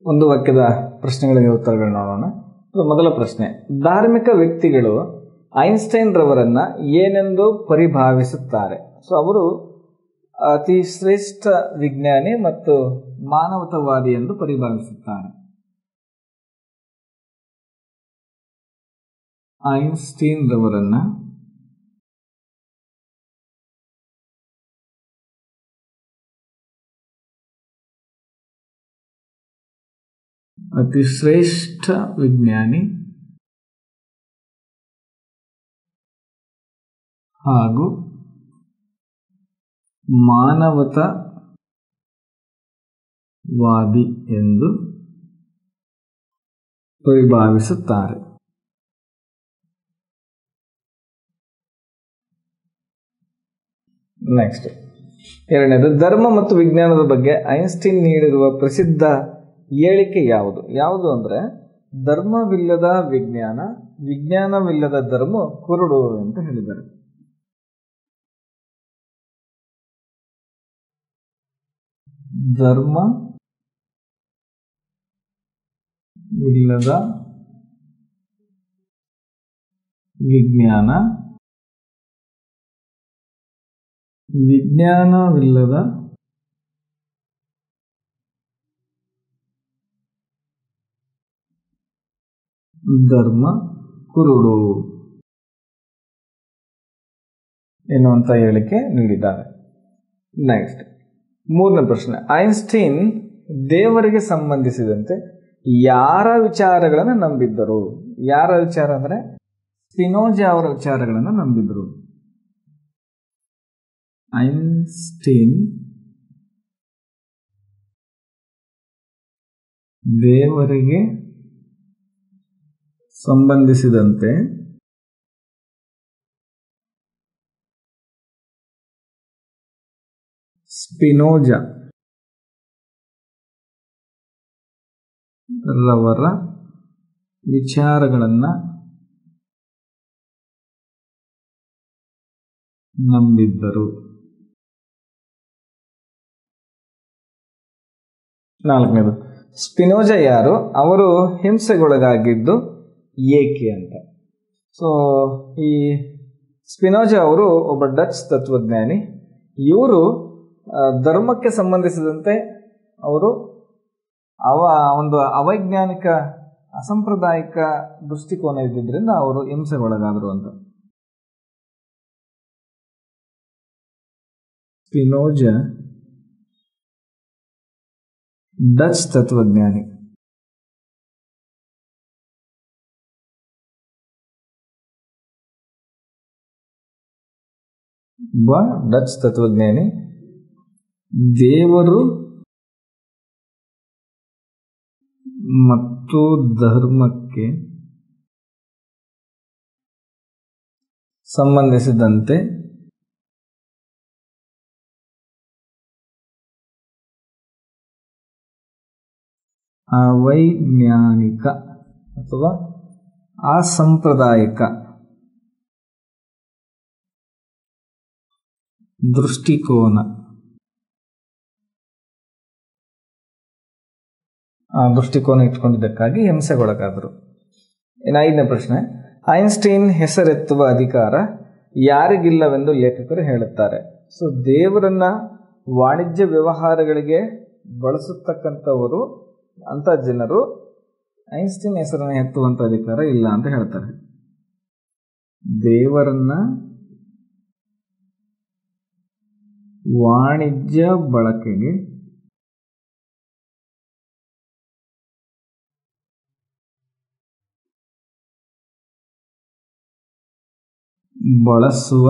ಒಂದು ವಾಕ್ಯದ ಪ್ರಶ್ನೆಗಳಿಗೆ ಉತ್ತರಗಳು ನೋಡೋಣ ಇದು ಮೊದಲ ಪ್ರಶ್ನೆ ಧಾರ್ಮಿಕ ವ್ಯಕ್ತಿಗಳು ಐನ್ಸ್ಟೈನ್ ರವರನ್ನ ಏನೆಂದು ಪರಿಭಾವಿಸುತ್ತಾರೆ ಸೊ ಅವರು ಅತಿ ಶ್ರೇಷ್ಠ ವಿಜ್ಞಾನಿ ಮತ್ತು ಮಾನವತಾವಾದಿ ಎಂದು ಪರಿಭಾವಿಸುತ್ತಾರೆ ಐನ್ಸ್ಟೀನ್ ರವರನ್ನ ಅತಿ ಶ್ರೇಷ್ಠ ವಿಜ್ಞಾನಿ ಹಾಗೂ ಮಾನವತಾವಾದಿ ಎಂದು ಪರಿಭಾವಿಸುತ್ತಾರೆ ನೆಕ್ಸ್ಟ್ ಎರಡನೇದು ಧರ್ಮ ಮತ್ತು ವಿಜ್ಞಾನದ ಬಗ್ಗೆ ಐನ್ಸ್ಟೀನ್ ನೀಡಿರುವ ಪ್ರಸಿದ್ಧ ಹೇಳಿಕೆ ಯಾವುದು ಯಾವುದು ಅಂದ್ರೆ ಧರ್ಮವಿಲ್ಲದ ವಿಜ್ಞಾನ ವಿಜ್ಞಾನವಿಲ್ಲದ ಧರ್ಮ ಕುರುಡು ಅಂತ ಹೇಳಿದ್ದಾರೆ ಧರ್ಮ ವಿಲ್ಲದ ವಿಜ್ಞಾನ ವಿಜ್ಞಾನವಿಲ್ಲದ ಧರ್ಮ ಕುರುಡು ಎನ್ನುವಂತ ಹೇಳಿಕೆ ನೀಡಿದ್ದಾರೆ ನೆಕ್ಸ್ಟ್ ಮೂರನೇ ಪ್ರಶ್ನೆ ಐನ್ಸ್ಟೀನ್ ದೇವರಿಗೆ ಸಂಬಂಧಿಸಿದಂತೆ ಯಾರ ವಿಚಾರಗಳನ್ನು ನಂಬಿದ್ದರು ಯಾರ ವಿಚಾರ ಅಂದ್ರೆ ಸ್ಪಿನೋಜಾ ಅವರ ವಿಚಾರಗಳನ್ನು ನಂಬಿದ್ರು ಐನ್ಸ್ಟೀನ್ ದೇವರಿಗೆ ಸಂಬಂಧಿಸಿದಂತೆ ಸ್ಪಿನೋಜಾ ರವರ ವಿಚಾರಗಳನ್ನ ನಂಬಿದ್ದರು ನಾಲ್ಕನೇದು ಸ್ಪಿನೋಜಾ ಯಾರು ಅವರು ಹಿಂಸೆಗೊಳಗಾಗಿದ್ದು ಏಕೆ ಅಂತ ಸೊ ಈ ಸ್ಪಿನೋಜಾ ಅವರು ಒಬ್ಬ ಡಚ್ ತತ್ವಜ್ಞಾನಿ ಇವರು ಧರ್ಮಕ್ಕೆ ಸಂಬಂಧಿಸಿದಂತೆ ಅವರು ಅವ ಒಂದು ಅವೈಜ್ಞಾನಿಕ ಅಸಾಂಪ್ರದಾಯಿಕ ದೃಷ್ಟಿಕೋನ ಇದ್ದಿದ್ದರಿಂದ ಅವರು ಹಿಂಸೆಗೊಳಗಾದರು ಅಂತ ಸ್ಪಿನೋಜಾ ಡಚ್ ತತ್ವಜ್ಞಾನಿ ಒಬ್ಬ ಡಚ್ ತತ್ವಜ್ಞಾನಿ ದೇವರು ಮತ್ತು ಧರ್ಮಕ್ಕೆ ಸಂಬಂಧಿಸಿದಂತೆ ಅವೈಜ್ಞಾನಿಕ ಅಥವಾ ಅಸಾಂಪ್ರದಾಯಿಕ ದೃಷ್ಟಿಕೋನ ಆ ದೃಷ್ಟಿಕೋನ ಇಟ್ಕೊಂಡಿದ್ದಕ್ಕಾಗಿ ಹಿಂಸೆಗೊಳಗಾದರು ಇನ್ನು ಐದನೇ ಪ್ರಶ್ನೆ ಐನ್ಸ್ಟೀನ್ ಹೆಸರೆತ್ತುವ ಅಧಿಕಾರ ಯಾರಿಗಿಲ್ಲವೆಂದು ಲೇಖಕರು ಹೇಳುತ್ತಾರೆ ಸೊ ದೇವರನ್ನ ವಾಣಿಜ್ಯ ವ್ಯವಹಾರಗಳಿಗೆ ಬಳಸತಕ್ಕಂಥವರು ಅಂತ ಜನರು ಐನ್ಸ್ಟೀನ್ ಹೆಸರನ್ನ ಎತ್ತುವಂತ ಅಧಿಕಾರ ಇಲ್ಲ ಅಂತ ಹೇಳ್ತಾರೆ ದೇವರನ್ನ ವಾಣಿಜ್ಯ ಬಳಕೆಗೆ ಬಳಸುವ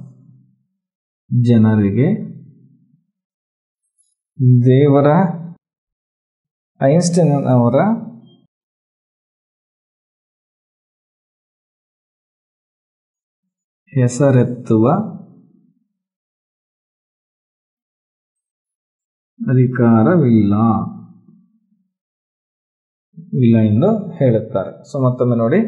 ಜನರಿಗೆ ದೇವರ ಐನ್ಸ್ಟೈನ್ ಅವರ ಹೆಸರೆತ್ತುವ ಅಧಿಕಾರವಿಲ್ಲ ಇಲ್ಲ ಎಂದು ಹೇಳುತ್ತಾರೆ ಸೊ ಮತ್ತೊಮ್ಮೆ ನೋಡಿ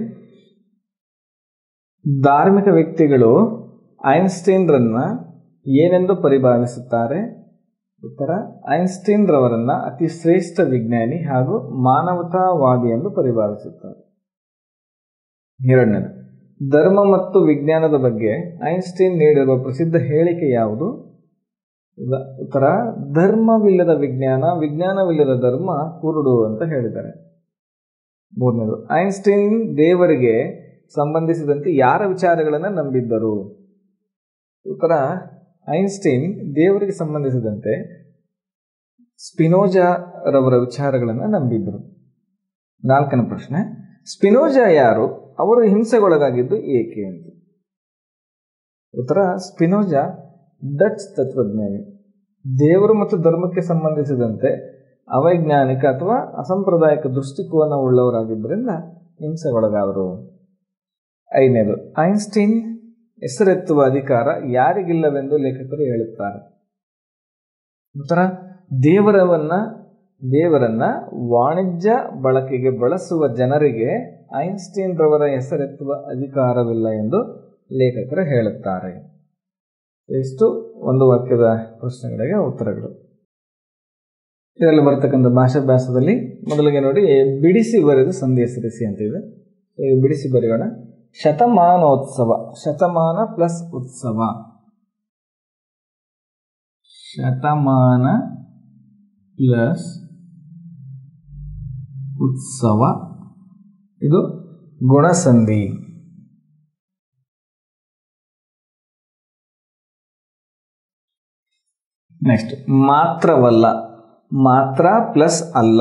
ಧಾರ್ಮಿಕ ವ್ಯಕ್ತಿಗಳು ಐನ್ಸ್ಟೈನ್ರನ್ನ ಏನೆಂದು ಪರಿಭಾವಿಸುತ್ತಾರೆ ಉತ್ತರ ಐನ್ಸ್ಟೀನ್ ರವರನ್ನ ಅತಿ ಶ್ರೇಷ್ಠ ವಿಜ್ಞಾನಿ ಹಾಗೂ ಮಾನವತಾವಾದಿ ಎಂದು ಪರಿಭಾವಿಸುತ್ತಾರೆ ಎರಡನೇದು ಧರ್ಮ ಮತ್ತು ವಿಜ್ಞಾನದ ಬಗ್ಗೆ ಐನ್ಸ್ಟೀನ್ ನೀಡಿರುವ ಪ್ರಸಿದ್ಧ ಹೇಳಿಕೆ ಯಾವುದು ಉದ- ಉತ್ತರ ಧರ್ಮವಿಲ್ಲದ ವಿಜ್ಞಾನ ವಿಜ್ಞಾನವಿಲ್ಲದ ಧರ್ಮ ಕುರುಡು ಅಂತ ಹೇಳಿದ್ದಾರೆ ಮೂರನೇದು ಐನ್ಸ್ಟೀನ್ ದೇವರಿಗೆ ಸಂಬಂಧಿಸಿದಂತೆ ಯಾರ ವಿಚಾರಗಳನ್ನು ನಂಬಿದ್ದರು ಉತ್ತರ ಐನ್ಸ್ಟೀನ್ ದೇವರಿಗೆ ಸಂಬಂಧಿಸಿದಂತೆ ಸ್ಪಿನೋಜಾ ರವರ ವಿಚಾರಗಳನ್ನು ನಂಬಿದ್ದರು ನಾಲ್ಕನೇ ಪ್ರಶ್ನೆ ಸ್ಪಿನೋಜಾ ಯಾರು ಅವರು ಹಿಂಸೆಗೊಳಗಾಗಿದ್ದು ಏಕೆ ಅಂತ ಉತ್ತರ ಸ್ಪಿನೋಜಾ ಡಚ್ ತತ್ವಜ್ಞಾನಿ ದೇವರು ಮತ್ತು ಧರ್ಮಕ್ಕೆ ಸಂಬಂಧಿಸಿದಂತೆ ಅವೈಜ್ಞಾನಿಕ ಅಥವಾ ಅಸಾಂಪ್ರದಾಯಿಕ ದೃಷ್ಟಿಕೋನ ಉಳ್ಳವರಾಗಿದ್ದರಿಂದ ಹಿಂಸೆಗೊಳಗಾದರು ಐದನೇದು ಐನ್ಸ್ಟೀನ್ ಹೆಸರೆತ್ತುವ ಅಧಿಕಾರ ಯಾರಿಗಿಲ್ಲವೆಂದು ಲೇಖಕರು ಹೇಳುತ್ತಾರೆ ಉತ್ತರ ದೇವರವನ್ನ ದೇವರನ್ನ ವಾಣಿಜ್ಯ ಬಳಕೆಗೆ ಬಳಸುವ ಜನರಿಗೆ ಐನ್ಸ್ಟೀನ್ ರವರ ಹೆಸರೆತ್ತುವ ಅಧಿಕಾರವಿಲ್ಲ ಎಂದು ಲೇಖಕರು ಹೇಳುತ್ತಾರೆ ಇಷ್ಟು ಒಂದು ವಾಕ್ಯದ ಪ್ರಶ್ನೆಗಳಿಗೆ ಉತ್ತರಗಳು ಇದರಲ್ಲಿ ಬರ್ತಕ್ಕಂಥ ಭಾಷಾಭ್ಯಾಸದಲ್ಲಿ ಮೊದಲಿಗೆ ನೋಡಿ ಬಿಡಿಸಿ ಬರೆದು ಸಂಧಿ ಹೆಸರಿಸಿ ಅಂತ ಇದೆ ಈಗ ಬಿಡಿಸಿ ಬರೆಯೋಣ ಶತಮಾನೋತ್ಸವ ಶತಮಾನ ಪ್ಲಸ್ ಉತ್ಸವ ಶತಮಾನ ಪ್ಲಸ್ ಉತ್ಸವ ಇದು ಗುಣಸಂಧಿ ನೆಕ್ಸ್ಟ್ ಮಾತ್ರವಲ್ಲ ಮಾತ್ರ ಪ್ಲಸ್ ಅಲ್ಲ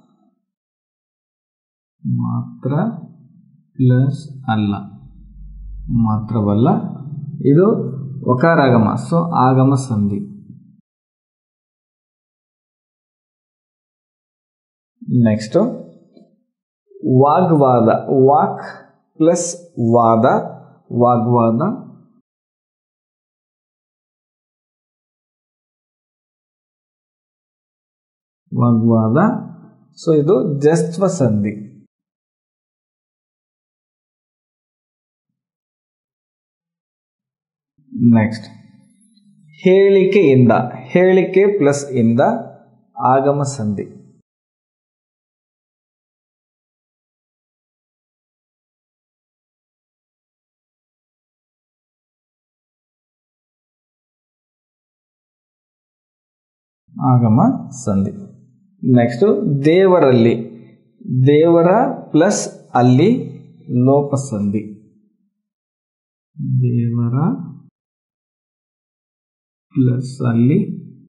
ಮಾತ್ರ ಪ್ಲಸ್ ಅಲ್ಲ ಮಾತ್ರವಲ್ಲ ಇದು ವಕಾರಾಗಮ ಸೊ ಆಗಮ ಸಂಧಿ ನೆಕ್ಸ್ಟ್ ವಾಗ್ವಾದ ವಾಕ್ ಪ್ಲಸ್ ವಾದ ವಾಗ್ವಾದ ವಾಗ್ವಾದ ಸೊ ಇದು ಜಸ್ತ್ವ ಸಂಧಿ ನೆಕ್ಸ್ಟ್ ಹೇಳಿಕೆಯಿಂದ ಹೇಳಿಕೆ ಪ್ಲಸ್ ಇಂದ ಆಗಮ ಸಂಧಿ ಆಗಮ ಸಂಧಿ ನೆಕ್ಸ್ಟ್ ದೇವರಲ್ಲಿ ದೇವರ ಪ್ಲಸ್ ಅಲ್ಲಿ ಲೋಪ ಸಂಧಿ ದೇವರ ಪ್ಲಸ್ ಅಲ್ಲಿ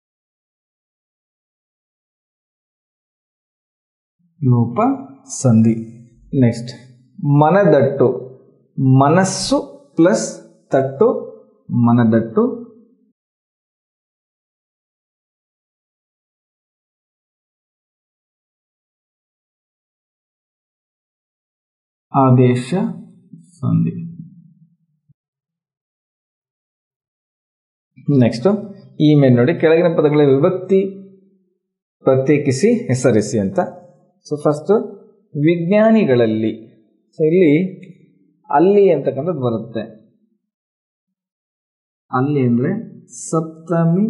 ಲೋಪ ಸಂಧಿ ನೆಕ್ಸ್ಟ್ ಮನದಟ್ಟು ಮನಸ್ಸು ಪ್ಲಸ್ ತಟ್ಟು ಮನದಟ್ಟು ಆದೇಶ ಸಂಧಿ ನೆಕ್ಸ್ಟ್ ಈ ಮೇಲೆ ನೋಡಿ ಕೆಳಗಿನ ಪದಗಳ ವಿಭಕ್ತಿ ಪ್ರತ್ಯೇಕಿಸಿ ಹೆಸರಿಸಿ ಅಂತ ಸೊ ಫಸ್ಟ್ ವಿಜ್ಞಾನಿಗಳಲ್ಲಿ ಸೊ ಇಲ್ಲಿ ಅಲ್ಲಿ ಅಂತಕ್ಕಂಥದ್ದು ಬರುತ್ತೆ ಅಲ್ಲಿ ಅಂದ್ರೆ ಸಪ್ತಮಿ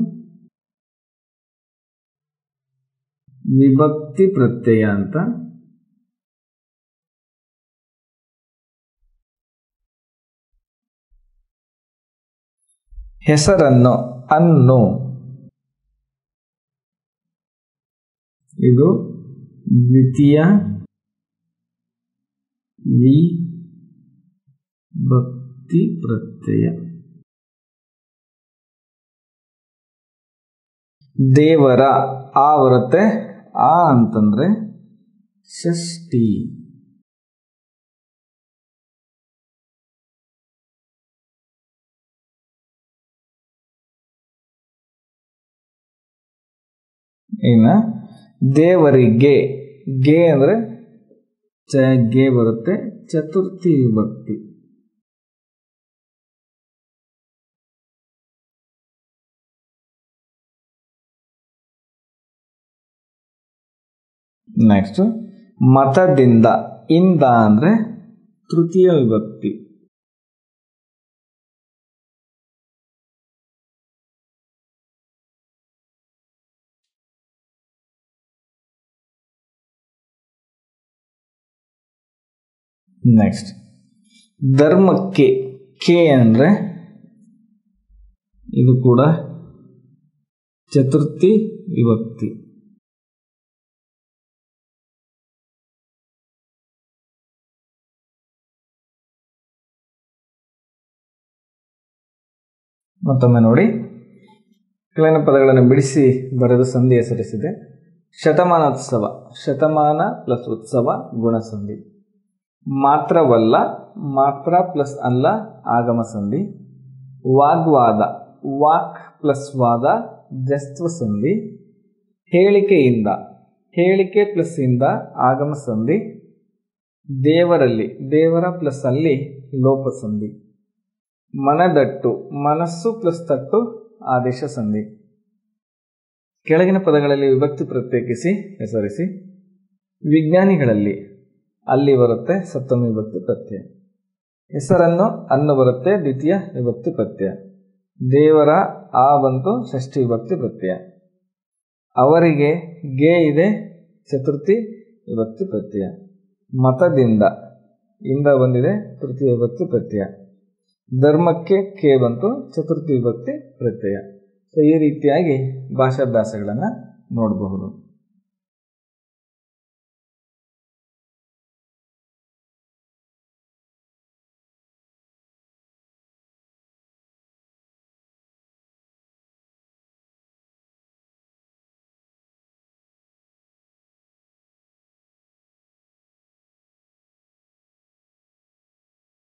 ವಿಭಕ್ತಿ ಪ್ರತ್ಯಯ ಅಂತ ಹೆಸರನ್ನು ಅನ್ನು ಇದು ದ್ವಿತೀಯ ವಿಭಕ್ತಿ ಪ್ರತ್ಯಯ ದೇವರ ಆ ಬರುತ್ತೆ ಆ ಅಂತಂದ್ರೆ ಷಷ್ಠಿ ಇನ್ನ ದೇವರಿಗೆ ಗೆ ಅಂದ್ರೆ ಚ ಗೆ ಬರುತ್ತೆ ಚತುರ್ಥಿ ವಿಭಕ್ತಿ ನೆಕ್ಸ್ಟ್ ಮತದಿಂದ ಇಂದ ಅಂದ್ರೆ ತೃತೀಯ ವಿಭಕ್ತಿ ನೆಕ್ಸ್ಟ್ ಧರ್ಮಕ್ಕೆ ಕೆ ಅಂದರೆ ಇದು ಕೂಡ ಚತುರ್ಥಿ ವಿಭಕ್ತಿ ಮತ್ತೊಮ್ಮೆ ನೋಡಿ ಕೆಳಗಿನ ಪದಗಳನ್ನು ಬಿಡಿಸಿ ಬರೆದು ಸಂಧಿ ಹೆಸರಿಸಿದೆ ಶತಮಾನೋತ್ಸವ ಶತಮಾನ ಪ್ಲಸ್ ಉತ್ಸವ ಗುಣಸಂಧಿ ಮಾತ್ರವಲ್ಲ ಮಾತ್ರ ಪ್ಲಸ್ ಅಲ್ಲ ಆಗಮ ಸಂಧಿ ವಾಗ್ವಾದ ವಾಕ್ ಪ್ಲಸ್ ವಾದ ಜಸ್ತ್ವ ಸಂಧಿ ಹೇಳಿಕೆಯಿಂದ ಹೇಳಿಕೆ ಪ್ಲಸ್ ಇಂದ ಆಗಮ ಸಂಧಿ ದೇವರಲ್ಲಿ ದೇವರ ಪ್ಲಸ್ ಅಲ್ಲಿ ಲೋಪ ಸಂಧಿ ಮನದಟ್ಟು ಮನಸ್ಸು ಪ್ಲಸ್ ತಟ್ಟು ಆದೇಶ ಸಂಧಿ ಕೆಳಗಿನ ಪದಗಳಲ್ಲಿ ವಿಭಕ್ತಿ ಪ್ರತ್ಯೇಕಿಸಿ ಹೆಸರಿಸಿ ವಿಜ್ಞಾನಿಗಳಲ್ಲಿ ಅಲ್ಲಿ ಬರುತ್ತೆ ಸಪ್ತಮಿ ವಿಭಕ್ತಿ ಪ್ರತ್ಯಯ ಹೆಸರನ್ನು ಅನ್ನು ಬರುತ್ತೆ ದ್ವಿತೀಯ ವಿಭಕ್ತಿ ಪ್ರತ್ಯಯ ದೇವರ ಆ ಬಂತು ಷಷ್ಠಿ ವಿಭಕ್ತಿ ಪ್ರತ್ಯಯ ಅವರಿಗೆ ಗೆ ಇದೆ ಚತುರ್ಥಿ ವಿಭಕ್ತಿ ಪ್ರತ್ಯಯ ಮತದಿಂದ ಇಂದ ಬಂದಿದೆ ತೃತೀಯ ವಿಭಕ್ತಿ ಪ್ರತ್ಯಯ ಧರ್ಮಕ್ಕೆ ಕೆ ಬಂತು ಚತುರ್ಥಿ ವಿಭಕ್ತಿ ಪ್ರತ್ಯಯ ಸೊ ಈ ರೀತಿಯಾಗಿ ಭಾಷಾಭ್ಯಾಸಗಳನ್ನು ನೋಡಬಹುದು